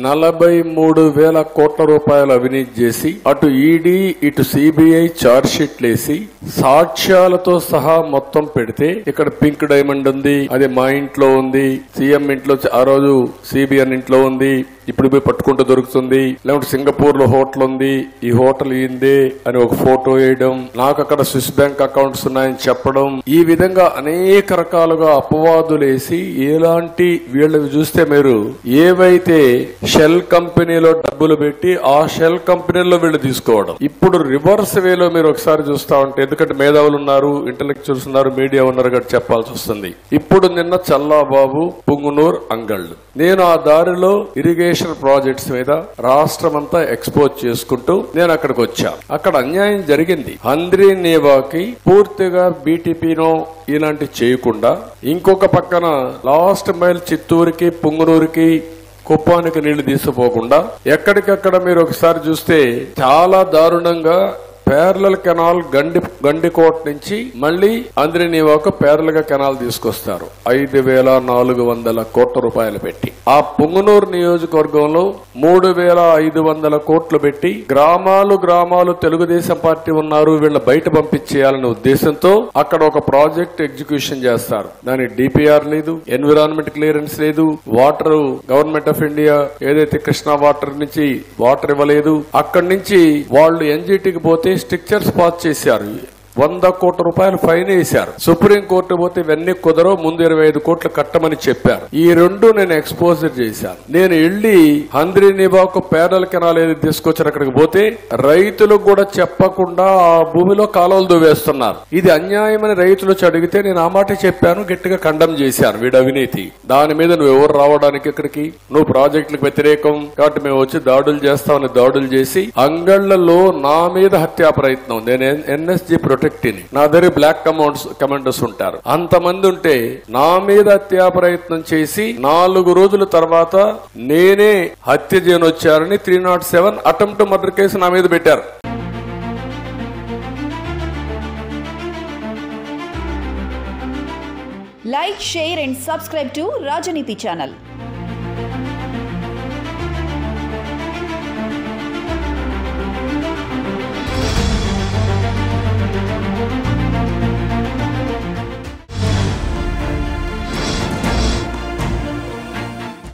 నలభై మూడు వేల కోట్ల రూపాయలు అవినీతి చేసి అటు ఈడీ ఇటు సిబిఐ చార్జ్ షీట్లు వేసి సాక్ష్యాలతో సహా మొత్తం పెడితే ఇక్కడ పింక్ డైమండ్ ఉంది అది మా ఇంట్లో ఉంది సీఎం ఇంట్లో ఆ రోజు సిబిఎన్ ఇంట్లో ఉంది ఇప్పుడు పోయి పట్టుకుంటూ దొరుకుతుంది లేకుంటే సింగపూర్ లో హోటల్ ఉంది ఈ హోటల్ ఈందే అని ఒక ఫోటో వేయడం నాకు అక్కడ స్విస్ బ్యాంక్ అకౌంట్స్ ఉన్నాయని చెప్పడం ఈ విధంగా అనేక రకాలుగా అపవాదులేసి ఎలాంటి వీళ్ళవి చూస్తే మీరు ఏవైతే షెల్ కంపెనీలో డబ్బులు పెట్టి ఆ షెల్ కంపెనీలో వీళ్ళు తీసుకోవడం ఇప్పుడు రివర్స్ వేలో మీరు ఒకసారి చూస్తా ఉంటే ఎందుకంటే మేధావులు ఉన్నారు ఇంటలెక్చువల్స్ ఉన్నారు మీడియా ఉన్నారు కాబట్టి చెప్పాల్సి వస్తుంది ఇప్పుడు నిన్న చల్లాబాబు పుంగునూర్ అంగళ్ళు నేను ఆ దారిలో ఇరిగేషన్ ప్రాజెక్ట్స్ మీద రాష్ట్రమంతా ఎక్స్పోజ్ చేసుకుంటూ నేను అక్కడికి వచ్చా అక్కడ అన్యాయం జరిగింది హంద్రీ నేవాకి పూర్తిగా బీటీపీనో ఇలాంటి చేయకుండా ఇంకొక పక్కన లాస్ట్ మైల్ చిత్తూరుకి పుంగునూరుకి కుప్పానికి నీళ్లు తీసుకుపోకుండా ఎక్కడికక్కడ మీరు ఒకసారి చూస్తే చాలా దారుణంగా పేర్లల్ కెనాల్ గండి గండికోట నుంచి మళ్ళీ అంద్రినీవాకు పేర్లగా కెనాల్ తీసుకొస్తారు ఐదు వేల నాలుగు వందల కోట్ల రూపాయలు పెట్టి ఆ పుంగనూరు నియోజకవర్గంలో మూడు వేల ఐదు వందల కోట్లు పెట్టి గ్రామాలు గ్రామాలు తెలుగుదేశం పార్టీ ఉన్నారు వీళ్ళ బయట పంపించేయాలనే ఉద్దేశంతో అక్కడ ఒక ప్రాజెక్ట్ ఎగ్జిక్యూషన్ చేస్తారు దానికి డిపిఆర్ లేదు ఎన్విరాన్మెంట్ క్లియరెన్స్ లేదు వాటర్ గవర్నమెంట్ ఆఫ్ ఇండియా ఏదైతే కృష్ణా వాటర్ నుంచి వాటర్ ఇవ్వలేదు అక్కడి నుంచి వాళ్ళు ఎన్జిటికి పోతే స్ట్రిక్చర్స్ పాస్ చేశారు వంద కోట్ల రూపాయలు ఫైన్ వేశారు సుప్రీం కోర్టు పోతే ఇవన్నీ కుదరవు ముందు ఇరవై ఐదు కోట్లు కట్టమని చెప్పారు ఈ రెండు నేను ఎక్స్పోజర్ చేశాను నేను వెళ్ళి హంద్రి నిబాకు పేరల కెనాల్ ఏది తీసుకొచ్చారు అక్కడికి పోతే రైతులకు కూడా చెప్పకుండా ఆ భూమిలో కాలువలు దువ్వేస్తున్నారు ఇది అన్యాయమని రైతులు వచ్చి అడిగితే నేను ఆ మాట చెప్పాను గట్టిగా ఖండం చేశాను వీడు అవినీతి దాని మీద నువ్వు ఎవరు రావడానికి ఇక్కడికి నువ్వు ప్రాజెక్టులకు వ్యతిరేకం కాబట్టి మేము వచ్చి దాడులు చేస్తామని దాడులు చేసి అంగళ్లలో నా మీద హత్యా ప్రయత్నం నేను ఎన్ఎస్జి ప్రొటెక్ట్ నా దగ్గర బ్లాక్ కమాండ్స్ కమాండర్స్ ఉంటారు అంతమంది ఉంటే నా మీద హత్యా ప్రయత్నం చేసి నాలుగు రోజుల తర్వాత నేనే హత్య చేయనొచ్చారని three not seven attempt murder case నా మీద పెట్టారు Like, share, and subscribe to Rajaniti channel.